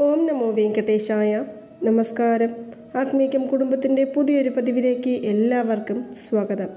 ഓം നമോ വെങ്കടേശായ നമസ്കാരം ആത്മീകം കുടുംബത്തിൻ്റെ പുതിയൊരു പതിവിലേക്ക് എല്ലാവർക്കും സ്വാഗതം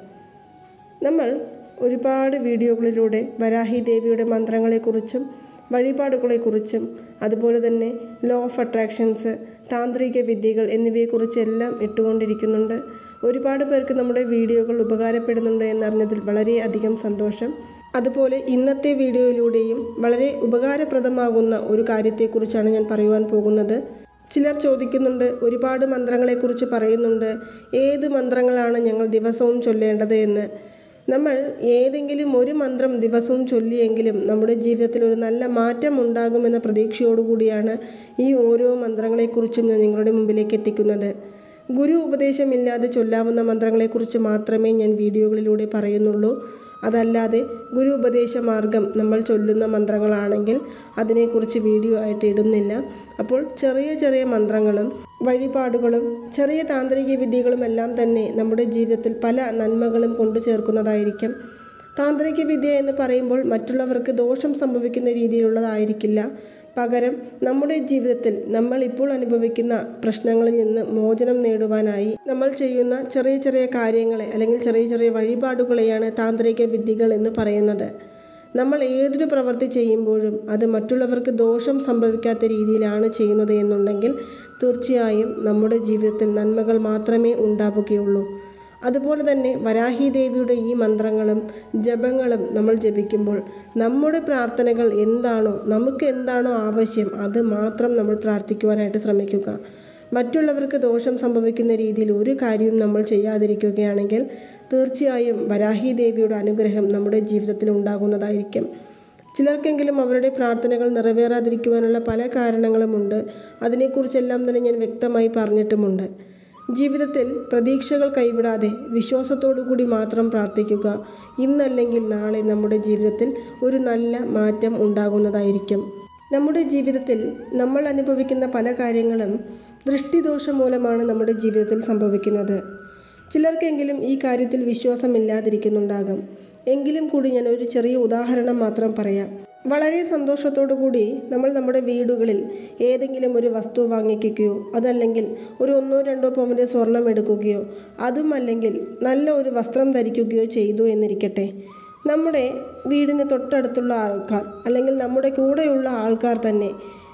നമ്മൾ ഒരുപാട് വീഡിയോകളിലൂടെ വരാഹി ദേവിയുടെ മന്ത്രങ്ങളെക്കുറിച്ചും വഴിപാടുകളെക്കുറിച്ചും അതുപോലെ തന്നെ ലോ ഓഫ് അട്രാക്ഷൻസ് താന്ത്രിക വിദ്യകൾ എന്നിവയെക്കുറിച്ചെല്ലാം ഇട്ടുകൊണ്ടിരിക്കുന്നുണ്ട് ഒരുപാട് പേർക്ക് നമ്മുടെ വീഡിയോകൾ ഉപകാരപ്പെടുന്നുണ്ട് എന്നറിഞ്ഞതിൽ വളരെയധികം സന്തോഷം അതുപോലെ ഇന്നത്തെ വീഡിയോയിലൂടെയും വളരെ ഉപകാരപ്രദമാകുന്ന ഒരു കാര്യത്തെക്കുറിച്ചാണ് ഞാൻ പറയുവാൻ പോകുന്നത് ചിലർ ചോദിക്കുന്നുണ്ട് ഒരുപാട് മന്ത്രങ്ങളെക്കുറിച്ച് പറയുന്നുണ്ട് ഏത് മന്ത്രങ്ങളാണ് ഞങ്ങൾ ദിവസവും ചൊല്ലേണ്ടത് എന്ന് നമ്മൾ ഏതെങ്കിലും ഒരു മന്ത്രം ദിവസവും ചൊല്ലിയെങ്കിലും നമ്മുടെ ജീവിതത്തിൽ ഒരു നല്ല മാറ്റം ഉണ്ടാകുമെന്ന പ്രതീക്ഷയോടുകൂടിയാണ് ഈ ഓരോ മന്ത്രങ്ങളെക്കുറിച്ചും ഞാൻ നിങ്ങളുടെ മുമ്പിലേക്ക് എത്തിക്കുന്നത് ഗുരു ഉപദേശമില്ലാതെ ചൊല്ലാവുന്ന മന്ത്രങ്ങളെക്കുറിച്ച് മാത്രമേ ഞാൻ വീഡിയോകളിലൂടെ പറയുന്നുള്ളൂ അതല്ലാതെ ഗുരു ഉപദേശ മാർഗം നമ്മൾ ചൊല്ലുന്ന മന്ത്രങ്ങളാണെങ്കിൽ അതിനെക്കുറിച്ച് വീഡിയോ ആയിട്ട് ഇടുന്നില്ല അപ്പോൾ ചെറിയ ചെറിയ മന്ത്രങ്ങളും വഴിപാടുകളും ചെറിയ താന്ത്രിക വിദ്യകളും എല്ലാം തന്നെ നമ്മുടെ ജീവിതത്തിൽ പല നന്മകളും കൊണ്ടു ചേർക്കുന്നതായിരിക്കും താന്ത്രിക വിദ്യ എന്ന് പറയുമ്പോൾ മറ്റുള്ളവർക്ക് ദോഷം സംഭവിക്കുന്ന രീതിയിലുള്ളതായിരിക്കില്ല പകരം നമ്മുടെ ജീവിതത്തിൽ നമ്മൾ ഇപ്പോൾ അനുഭവിക്കുന്ന പ്രശ്നങ്ങളിൽ നിന്ന് മോചനം നേടുവാനായി നമ്മൾ ചെയ്യുന്ന ചെറിയ ചെറിയ കാര്യങ്ങളെ അല്ലെങ്കിൽ ചെറിയ ചെറിയ വഴിപാടുകളെയാണ് താന്ത്രിക വിദ്യകൾ എന്ന് പറയുന്നത് നമ്മൾ ഏതൊരു പ്രവൃത്തി ചെയ്യുമ്പോഴും അത് മറ്റുള്ളവർക്ക് ദോഷം സംഭവിക്കാത്ത രീതിയിലാണ് ചെയ്യുന്നത് എന്നുണ്ടെങ്കിൽ തീർച്ചയായും നമ്മുടെ ജീവിതത്തിൽ നന്മകൾ മാത്രമേ ഉണ്ടാവുകയുള്ളൂ അതുപോലെ തന്നെ വരാഹി ദേവിയുടെ ഈ മന്ത്രങ്ങളും ജപങ്ങളും നമ്മൾ ജപിക്കുമ്പോൾ നമ്മുടെ പ്രാർത്ഥനകൾ എന്താണോ നമുക്ക് എന്താണോ ആവശ്യം അത് മാത്രം നമ്മൾ പ്രാർത്ഥിക്കുവാനായിട്ട് ശ്രമിക്കുക മറ്റുള്ളവർക്ക് ദോഷം സംഭവിക്കുന്ന രീതിയിൽ ഒരു കാര്യവും നമ്മൾ ചെയ്യാതിരിക്കുകയാണെങ്കിൽ തീർച്ചയായും വരാഹി ദേവിയുടെ അനുഗ്രഹം നമ്മുടെ ജീവിതത്തിൽ ഉണ്ടാകുന്നതായിരിക്കും ചിലർക്കെങ്കിലും അവരുടെ പ്രാർത്ഥനകൾ നിറവേറാതിരിക്കുവാനുള്ള പല കാരണങ്ങളുമുണ്ട് അതിനെക്കുറിച്ചെല്ലാം തന്നെ ഞാൻ വ്യക്തമായി പറഞ്ഞിട്ടുമുണ്ട് ജീവിതത്തിൽ പ്രതീക്ഷകൾ കൈവിടാതെ വിശ്വാസത്തോടു കൂടി മാത്രം പ്രാർത്ഥിക്കുക ഇന്നല്ലെങ്കിൽ നാളെ നമ്മുടെ ജീവിതത്തിൽ ഒരു നല്ല മാറ്റം ഉണ്ടാകുന്നതായിരിക്കും നമ്മുടെ ജീവിതത്തിൽ നമ്മൾ അനുഭവിക്കുന്ന പല കാര്യങ്ങളും ദൃഷ്ടിദോഷം മൂലമാണ് നമ്മുടെ ജീവിതത്തിൽ സംഭവിക്കുന്നത് ചിലർക്കെങ്കിലും ഈ കാര്യത്തിൽ വിശ്വാസമില്ലാതിരിക്കുന്നുണ്ടാകും എങ്കിലും കൂടി ഞാൻ ഒരു ചെറിയ ഉദാഹരണം മാത്രം പറയാം വളരെ സന്തോഷത്തോടു കൂടി നമ്മൾ നമ്മുടെ വീടുകളിൽ ഏതെങ്കിലും ഒരു വസ്തു വാങ്ങിക്കുകയോ അതല്ലെങ്കിൽ ഒരു ഒന്നോ രണ്ടോ പവൻ്റെ സ്വർണം എടുക്കുകയോ അതുമല്ലെങ്കിൽ നല്ല ഒരു വസ്ത്രം ധരിക്കുകയോ ചെയ്തു എന്നിരിക്കട്ടെ നമ്മുടെ വീടിന് തൊട്ടടുത്തുള്ള ആൾക്കാർ അല്ലെങ്കിൽ നമ്മുടെ കൂടെയുള്ള ആൾക്കാർ തന്നെ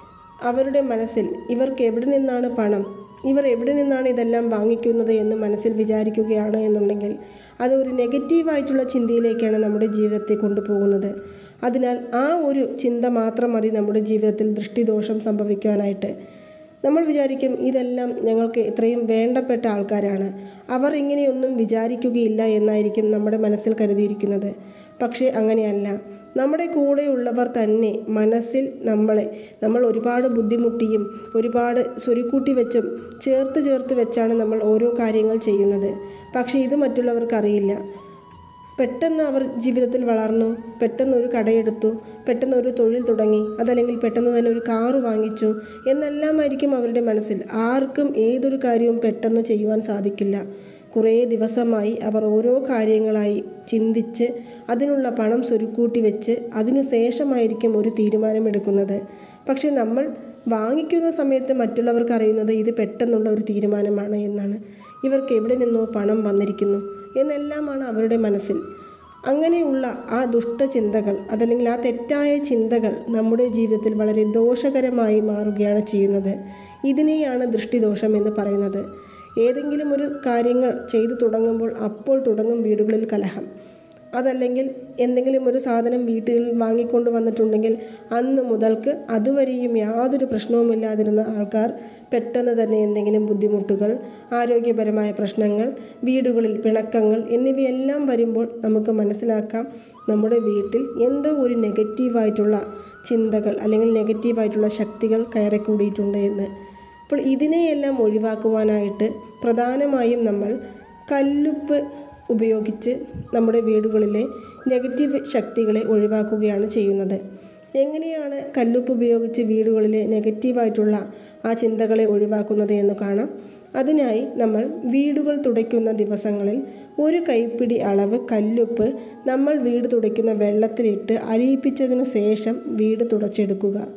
അവരുടെ മനസ്സിൽ ഇവർക്ക് എവിടെ നിന്നാണ് പണം ഇവർ എവിടെ നിന്നാണ് ഇതെല്ലാം വാങ്ങിക്കുന്നത് എന്ന് മനസ്സിൽ വിചാരിക്കുകയാണ് എന്നുണ്ടെങ്കിൽ അത് ഒരു നെഗറ്റീവായിട്ടുള്ള ചിന്തയിലേക്കാണ് നമ്മുടെ ജീവിതത്തെ കൊണ്ടുപോകുന്നത് അതിനാൽ ആ ഒരു ചിന്ത മാത്രം മതി നമ്മുടെ ജീവിതത്തിൽ ദൃഷ്ടിദോഷം സംഭവിക്കുവാനായിട്ട് നമ്മൾ വിചാരിക്കും ഇതെല്ലാം ഞങ്ങൾക്ക് ഇത്രയും വേണ്ടപ്പെട്ട ആൾക്കാരാണ് അവർ ഇങ്ങനെയൊന്നും വിചാരിക്കുകയില്ല എന്നായിരിക്കും നമ്മുടെ മനസ്സിൽ കരുതിയിരിക്കുന്നത് പക്ഷേ അങ്ങനെയല്ല നമ്മുടെ കൂടെയുള്ളവർ തന്നെ മനസ്സിൽ നമ്മളെ നമ്മൾ ഒരുപാട് ബുദ്ധിമുട്ടിയും ഒരുപാട് സ്വരുക്കൂട്ടി വെച്ചും ചേർത്ത് ചേർത്ത് വെച്ചാണ് നമ്മൾ ഓരോ കാര്യങ്ങൾ ചെയ്യുന്നത് പക്ഷേ ഇത് മറ്റുള്ളവർക്ക് അറിയില്ല പെട്ടെന്ന് അവർ ജീവിതത്തിൽ വളർന്നു പെട്ടെന്ന് ഒരു കടയെടുത്തു പെട്ടെന്ന് ഒരു തൊഴിൽ തുടങ്ങി അതല്ലെങ്കിൽ പെട്ടെന്ന് തന്നെ ഒരു കാറ് വാങ്ങിച്ചു എന്നെല്ലാമായിരിക്കും അവരുടെ മനസ്സിൽ ആർക്കും ഏതൊരു കാര്യവും പെട്ടെന്ന് ചെയ്യുവാൻ സാധിക്കില്ല കുറേ ദിവസമായി അവർ ഓരോ കാര്യങ്ങളായി ചിന്തിച്ച് അതിനുള്ള പണം സ്വരുക്കൂട്ടി വെച്ച് അതിനു ശേഷമായിരിക്കും ഒരു തീരുമാനമെടുക്കുന്നത് പക്ഷേ നമ്മൾ വാങ്ങിക്കുന്ന സമയത്ത് മറ്റുള്ളവർക്ക് അറിയുന്നത് ഇത് പെട്ടെന്നുള്ള ഒരു തീരുമാനമാണ് എന്നാണ് ഇവർക്ക് എവിടെ നിന്നോ പണം വന്നിരിക്കുന്നു എന്നെല്ലാമാണ് അവരുടെ മനസ്സിൽ അങ്ങനെയുള്ള ആ ദുഷ്ടചിന്തകൾ അതല്ലെങ്കിൽ ആ തെറ്റായ ചിന്തകൾ നമ്മുടെ ജീവിതത്തിൽ വളരെ ദോഷകരമായി മാറുകയാണ് ചെയ്യുന്നത് ഇതിനെയാണ് ദൃഷ്ടിദോഷം എന്ന് പറയുന്നത് ഏതെങ്കിലും ഒരു കാര്യങ്ങൾ ചെയ്തു തുടങ്ങുമ്പോൾ അപ്പോൾ തുടങ്ങും വീടുകളിൽ കലഹം അതല്ലെങ്കിൽ എന്തെങ്കിലും ഒരു സാധനം വീട്ടിൽ വാങ്ങിക്കൊണ്ട് വന്നിട്ടുണ്ടെങ്കിൽ അന്ന് മുതൽക്ക് അതുവരെയും യാതൊരു പ്രശ്നവുമില്ലാതിരുന്ന ആൾക്കാർ പെട്ടെന്ന് തന്നെ എന്തെങ്കിലും ബുദ്ധിമുട്ടുകൾ ആരോഗ്യപരമായ പ്രശ്നങ്ങൾ വീടുകളിൽ പിണക്കങ്ങൾ എന്നിവയെല്ലാം വരുമ്പോൾ നമുക്ക് മനസ്സിലാക്കാം നമ്മുടെ വീട്ടിൽ എന്തോ ഒരു നെഗറ്റീവായിട്ടുള്ള ചിന്തകൾ അല്ലെങ്കിൽ നെഗറ്റീവായിട്ടുള്ള ശക്തികൾ കയറിക്കൂടിയിട്ടുണ്ട് എന്ന് അപ്പോൾ ഇതിനെയെല്ലാം ഒഴിവാക്കുവാനായിട്ട് പ്രധാനമായും നമ്മൾ കല്ലുപ്പ് ഉപയോഗിച്ച് നമ്മുടെ വീടുകളിലെ നെഗറ്റീവ് ശക്തികളെ ഒഴിവാക്കുകയാണ് ചെയ്യുന്നത് എങ്ങനെയാണ് കല്ലുപ്പ് ഉപയോഗിച്ച് വീടുകളിലെ നെഗറ്റീവായിട്ടുള്ള ആ ചിന്തകളെ ഒഴിവാക്കുന്നത് എന്ന് കാണാം അതിനായി നമ്മൾ വീടുകൾ തുടയ്ക്കുന്ന ദിവസങ്ങളിൽ ഒരു കൈപ്പിടി അളവ് കല്ലുപ്പ് നമ്മൾ വീട് തുടയ്ക്കുന്ന വെള്ളത്തിലിട്ട് അലിയിപ്പിച്ചതിനു ശേഷം വീട് തുടച്ചെടുക്കുക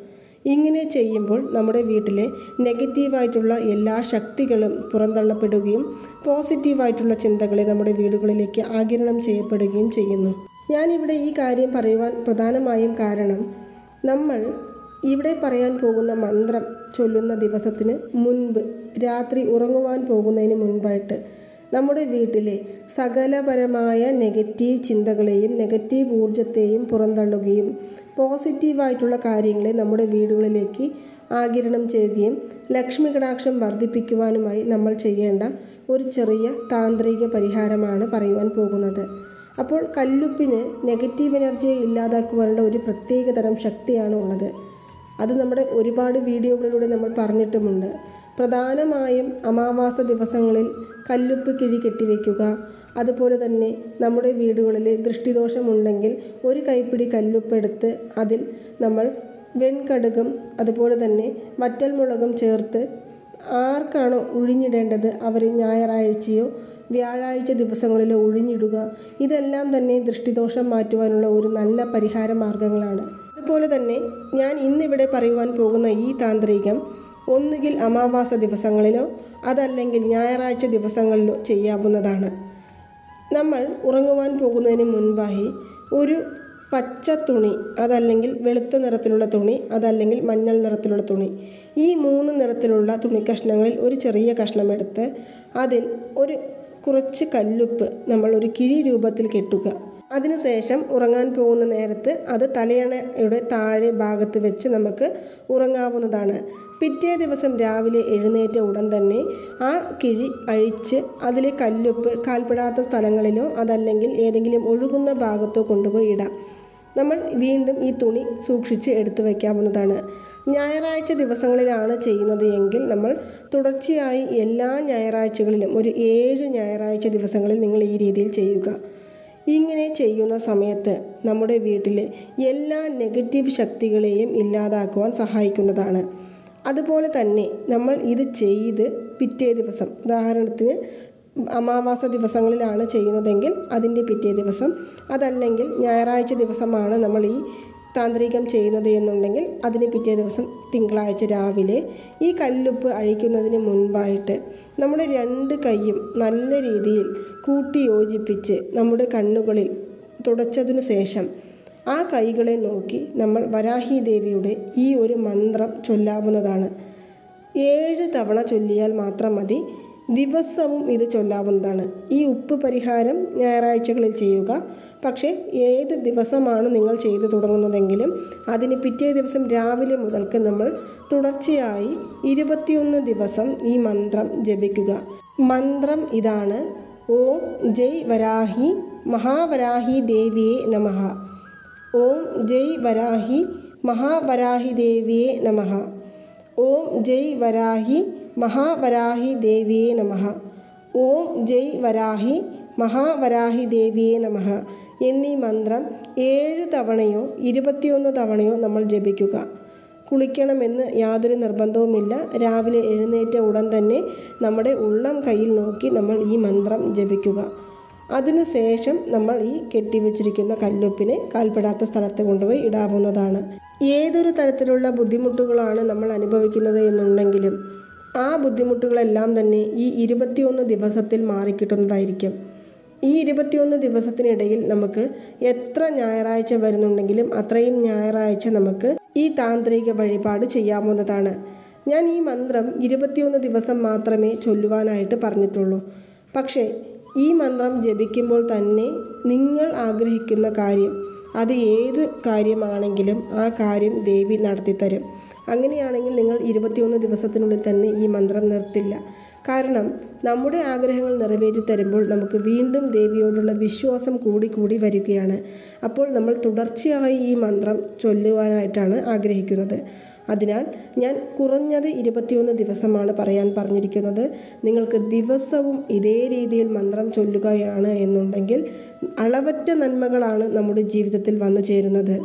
ഇങ്ങനെ ചെയ്യുമ്പോൾ നമ്മുടെ വീട്ടിലെ നെഗറ്റീവായിട്ടുള്ള എല്ലാ ശക്തികളും പുറന്തള്ളപ്പെടുകയും പോസിറ്റീവായിട്ടുള്ള ചിന്തകളെ നമ്മുടെ വീടുകളിലേക്ക് ആകിരണം ചെയ്യപ്പെടുകയും ചെയ്യുന്നു ഞാനിവിടെ ഈ കാര്യം പറയുവാൻ പ്രധാനമായും കാരണം നമ്മൾ ഇവിടെ പറയാൻ പോകുന്ന മന്ത്രം ചൊല്ലുന്ന ദിവസത്തിന് മുൻപ് രാത്രി ഉറങ്ങുവാൻ പോകുന്നതിന് മുൻപായിട്ട് നമ്മുടെ വീട്ടിലെ സകലപരമായ നെഗറ്റീവ് ചിന്തകളെയും നെഗറ്റീവ് ഊർജത്തെയും പുറന്തള്ളുകയും പോസിറ്റീവായിട്ടുള്ള കാര്യങ്ങളെ നമ്മുടെ വീടുകളിലേക്ക് ആകിരണം ചെയ്യുകയും ലക്ഷ്മി കടാക്ഷം വർദ്ധിപ്പിക്കുവാനുമായി നമ്മൾ ചെയ്യേണ്ട ഒരു ചെറിയ താന്ത്രിക പരിഹാരമാണ് പറയുവാൻ പോകുന്നത് അപ്പോൾ കല്ലുപ്പിന് നെഗറ്റീവ് എനർജിയെ ഇല്ലാതാക്കുവാനുള്ള ഒരു പ്രത്യേക തരം ശക്തിയാണ് ഉള്ളത് അത് നമ്മുടെ ഒരുപാട് വീഡിയോകളിലൂടെ നമ്മൾ പറഞ്ഞിട്ടുമുണ്ട് പ്രധാനമായും അമാവാസ ദിവസങ്ങളിൽ കല്ലുപ്പ് കിഴി കെട്ടിവെക്കുക അതുപോലെ തന്നെ നമ്മുടെ വീടുകളിൽ ദൃഷ്ടിദോഷമുണ്ടെങ്കിൽ ഒരു കൈപ്പിടി കല്ലുപ്പെടുത്ത് അതിൽ നമ്മൾ വെൺകടുകും അതുപോലെ തന്നെ വറ്റൽമുളകും ചേർത്ത് ആർക്കാണോ ഒഴിഞ്ഞിടേണ്ടത് അവർ ഞായറാഴ്ചയോ വ്യാഴാഴ്ച ദിവസങ്ങളിലോ ഒഴിഞ്ഞിടുക ഇതെല്ലാം തന്നെ ദൃഷ്ടിദോഷം മാറ്റുവാനുള്ള ഒരു നല്ല പരിഹാര മാർഗങ്ങളാണ് അതുപോലെ തന്നെ ഞാൻ ഇന്നിവിടെ പറയുവാൻ പോകുന്ന ഈ താന്ത്രികം ഒന്നുകിൽ അമാവാസ ദിവസങ്ങളിലോ അതല്ലെങ്കിൽ ഞായറാഴ്ച ദിവസങ്ങളിലോ ചെയ്യാവുന്നതാണ് നമ്മൾ ഉറങ്ങുവാൻ പോകുന്നതിന് മുൻപായി ഒരു പച്ച തുണി അതല്ലെങ്കിൽ വെളുത്ത നിറത്തിലുള്ള തുണി അതല്ലെങ്കിൽ മഞ്ഞൾ നിറത്തിലുള്ള തുണി ഈ മൂന്ന് നിറത്തിലുള്ള തുണി കഷ്ണങ്ങളിൽ ഒരു ചെറിയ കഷ്ണം എടുത്ത് അതിൽ ഒരു കുറച്ച് കല്ലുപ്പ് നമ്മൾ ഒരു കിഴി രൂപത്തിൽ കെട്ടുക അതിനുശേഷം ഉറങ്ങാൻ പോകുന്ന നേരത്ത് അത് തലയണയുടെ താഴെ ഭാഗത്ത് വെച്ച് നമുക്ക് ഉറങ്ങാവുന്നതാണ് പിറ്റേ ദിവസം രാവിലെ എഴുന്നേറ്റ ഉടൻ തന്നെ ആ കിഴി അഴിച്ച് അതിലെ കല്ലുപ്പ് കാൽപ്പെടാത്ത സ്ഥലങ്ങളിലോ അതല്ലെങ്കിൽ ഏതെങ്കിലും ഒഴുകുന്ന ഭാഗത്തോ കൊണ്ടുപോയി ഇടാം നമ്മൾ വീണ്ടും ഈ തുണി സൂക്ഷിച്ച് എടുത്തു വയ്ക്കാവുന്നതാണ് ഞായറാഴ്ച ദിവസങ്ങളിലാണ് ചെയ്യുന്നത് എങ്കിൽ നമ്മൾ തുടർച്ചയായി എല്ലാ ഞായറാഴ്ചകളിലും ഒരു ഏഴ് ഞായറാഴ്ച ദിവസങ്ങളിൽ നിങ്ങൾ ഈ രീതിയിൽ ചെയ്യുക ഇങ്ങനെ ചെയ്യുന്ന സമയത്ത് നമ്മുടെ വീട്ടിലെ എല്ലാ നെഗറ്റീവ് ശക്തികളെയും ഇല്ലാതാക്കുവാൻ സഹായിക്കുന്നതാണ് അതുപോലെ തന്നെ നമ്മൾ ഇത് ചെയ്ത് പിറ്റേ ദിവസം ഉദാഹരണത്തിന് അമാവാസ ദിവസങ്ങളിലാണ് ചെയ്യുന്നതെങ്കിൽ അതിൻ്റെ പിറ്റേ ദിവസം അതല്ലെങ്കിൽ ഞായറാഴ്ച ദിവസമാണ് നമ്മൾ ഈ താന്ത്രികം ചെയ്യുന്നത് എന്നുണ്ടെങ്കിൽ അതിന് പിറ്റേ ദിവസം തിങ്കളാഴ്ച രാവിലെ ഈ കല്ലുപ്പ് അഴിക്കുന്നതിന് മുൻപായിട്ട് നമ്മുടെ രണ്ട് കൈയും നല്ല രീതിയിൽ കൂട്ടി യോജിപ്പിച്ച് നമ്മുടെ കണ്ണുകളിൽ തുടച്ചതിനു ശേഷം ആ കൈകളെ നോക്കി നമ്മൾ വരാഹി ദേവിയുടെ ഈ ഒരു മന്ത്രം ചൊല്ലാവുന്നതാണ് ഏഴ് തവണ ചൊല്ലിയാൽ മാത്രം മതി ദിവസവും ഇത് ചൊല്ലാവുന്നതാണ് ഈ ഉപ്പ് പരിഹാരം ഞായറാഴ്ചകളിൽ ചെയ്യുക പക്ഷേ ഏത് ദിവസമാണ് നിങ്ങൾ ചെയ്തു തുടങ്ങുന്നതെങ്കിലും അതിന് പിറ്റേ ദിവസം രാവിലെ മുതൽക്ക് നമ്മൾ തുടർച്ചയായി ഇരുപത്തിയൊന്ന് ദിവസം ഈ മന്ത്രം ജപിക്കുക മന്ത്രം ഇതാണ് ഓം ജയ് വരാഹി മഹാവരാഹി ദേവിയെ നമഃ ഓം ജയ് വരാഹി മഹാവരാഹി ദേവിയെ നമഃ ഓം ജയ് വരാഹി മഹാവരാഹി ദേവിയെ നമഃ ഓം ജയ് വരാഹി മഹാവരാഹി ദേവിയെ നമഃ എന്നീ മന്ത്രം ഏഴ് തവണയോ ഇരുപത്തിയൊന്ന് തവണയോ നമ്മൾ ജപിക്കുക കുളിക്കണമെന്ന് യാതൊരു നിർബന്ധവുമില്ല രാവിലെ എഴുന്നേറ്റ ഉടൻ തന്നെ നമ്മുടെ ഉള്ളം കയ്യിൽ നോക്കി നമ്മൾ ഈ മന്ത്രം ജപിക്കുക അതിനുശേഷം നമ്മൾ ഈ കെട്ടിവെച്ചിരിക്കുന്ന കല്ലുപ്പിനെ കാൽപ്പെടാത്ത സ്ഥലത്ത് കൊണ്ടുപോയി ഇടാവുന്നതാണ് ഏതൊരു തരത്തിലുള്ള ബുദ്ധിമുട്ടുകളാണ് നമ്മൾ അനുഭവിക്കുന്നത് എന്നുണ്ടെങ്കിലും ആ ബുദ്ധിമുട്ടുകളെല്ലാം തന്നെ ഈ ഇരുപത്തിയൊന്ന് ദിവസത്തിൽ മാറിക്കിട്ടുന്നതായിരിക്കും ഈ ഇരുപത്തിയൊന്ന് ദിവസത്തിനിടയിൽ നമുക്ക് എത്ര ഞായറാഴ്ച വരുന്നുണ്ടെങ്കിലും അത്രയും ഞായറാഴ്ച നമുക്ക് ഈ താന്ത്രിക വഴിപാട് ചെയ്യാവുന്നതാണ് ഞാൻ ഈ മന്ത്രം ഇരുപത്തിയൊന്ന് ദിവസം മാത്രമേ ചൊല്ലുവാനായിട്ട് പറഞ്ഞിട്ടുള്ളൂ പക്ഷേ ഈ മന്ത്രം ജപിക്കുമ്പോൾ തന്നെ നിങ്ങൾ ആഗ്രഹിക്കുന്ന കാര്യം അത് ഏത് കാര്യമാണെങ്കിലും ആ കാര്യം ദേവി നടത്തിത്തരും അങ്ങനെയാണെങ്കിൽ നിങ്ങൾ ഇരുപത്തിയൊന്ന് ദിവസത്തിനുള്ളിൽ തന്നെ ഈ മന്ത്രം നിർത്തില്ല കാരണം നമ്മുടെ ആഗ്രഹങ്ങൾ നിറവേറ്റി തരുമ്പോൾ നമുക്ക് വീണ്ടും ദേവിയോടുള്ള വിശ്വാസം കൂടി കൂടി വരികയാണ് അപ്പോൾ നമ്മൾ തുടർച്ചയായി ഈ മന്ത്രം ചൊല്ലുവാനായിട്ടാണ് ആഗ്രഹിക്കുന്നത് അതിനാൽ ഞാൻ കുറഞ്ഞത് ഇരുപത്തിയൊന്ന് ദിവസമാണ് പറയാൻ പറഞ്ഞിരിക്കുന്നത് നിങ്ങൾക്ക് ദിവസവും ഇതേ രീതിയിൽ മന്ത്രം ചൊല്ലുകയാണ് എന്നുണ്ടെങ്കിൽ അളവറ്റ നന്മകളാണ് നമ്മുടെ ജീവിതത്തിൽ വന്നു ചേരുന്നത്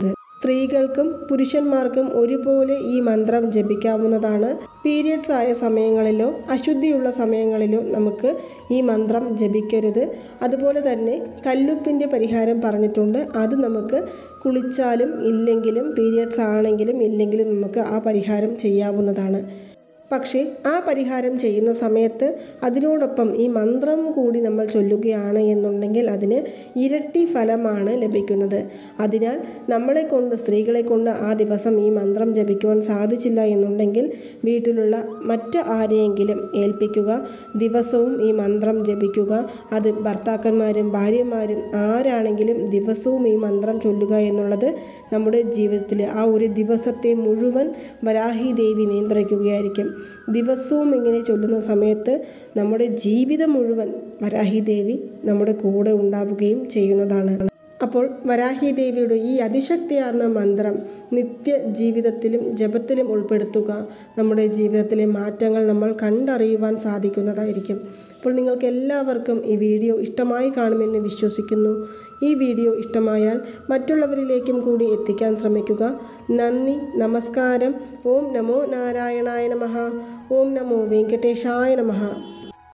സ്ത്രീകൾക്കും പുരുഷന്മാർക്കും ഒരുപോലെ ഈ മന്ത്രം ജപിക്കാവുന്നതാണ് പീരിയഡ്സ് ആയ സമയങ്ങളിലോ അശുദ്ധിയുള്ള സമയങ്ങളിലോ നമുക്ക് ഈ മന്ത്രം ജപിക്കരുത് അതുപോലെ തന്നെ കല്ലുപ്പിൻ്റെ പരിഹാരം പറഞ്ഞിട്ടുണ്ട് അത് നമുക്ക് കുളിച്ചാലും ഇല്ലെങ്കിലും പീരിയഡ്സ് ആണെങ്കിലും ഇല്ലെങ്കിലും നമുക്ക് ആ പരിഹാരം ചെയ്യാവുന്നതാണ് പക്ഷേ ആ പരിഹാരം ചെയ്യുന്ന സമയത്ത് അതിനോടൊപ്പം ഈ മന്ത്രം കൂടി നമ്മൾ ചൊല്ലുകയാണ് എന്നുണ്ടെങ്കിൽ അതിന് ഇരട്ടി ഫലമാണ് ലഭിക്കുന്നത് അതിനാൽ നമ്മളെ കൊണ്ട് സ്ത്രീകളെ കൊണ്ട് ആ ദിവസം ഈ മന്ത്രം ജപിക്കുവാൻ സാധിച്ചില്ല എന്നുണ്ടെങ്കിൽ വീട്ടിലുള്ള മറ്റ് ആരെയെങ്കിലും ഏൽപ്പിക്കുക ദിവസവും ഈ മന്ത്രം ജപിക്കുക അത് ഭർത്താക്കന്മാരും ഭാര്യമാരും ആരാണെങ്കിലും ദിവസവും ഈ മന്ത്രം ചൊല്ലുക എന്നുള്ളത് നമ്മുടെ ജീവിതത്തിൽ ആ ഒരു ദിവസത്തെ മുഴുവൻ വരാഹി ദേവി നിയന്ത്രിക്കുകയായിരിക്കും ദിവസവും ഇങ്ങനെ ചൊല്ലുന്ന സമയത്ത് നമ്മുടെ ജീവിതം മുഴുവൻ വരാഹി ദേവി നമ്മുടെ കൂടെ ഉണ്ടാവുകയും ചെയ്യുന്നതാണ് അപ്പോൾ വരാഹി ദേവിയുടെ ഈ അതിശക്തിയാർന്ന മന്ത്രം നിത്യ ജീവിതത്തിലും ജപത്തിലും ഉൾപ്പെടുത്തുക നമ്മുടെ ജീവിതത്തിലെ മാറ്റങ്ങൾ നമ്മൾ കണ്ടറിയുവാൻ സാധിക്കുന്നതായിരിക്കും അപ്പോൾ നിങ്ങൾക്ക് എല്ലാവർക്കും ഈ വീഡിയോ ഇഷ്ടമായി കാണുമെന്ന് വിശ്വസിക്കുന്നു ഈ വീഡിയോ ഇഷ്ടമായാൽ മറ്റുള്ളവരിലേക്കും കൂടി എത്തിക്കാൻ ശ്രമിക്കുക നന്ദി നമസ്കാരം ഓം നമോ നാരായണായ നമഃ ഓം നമോ വെങ്കടേശായ നമഃ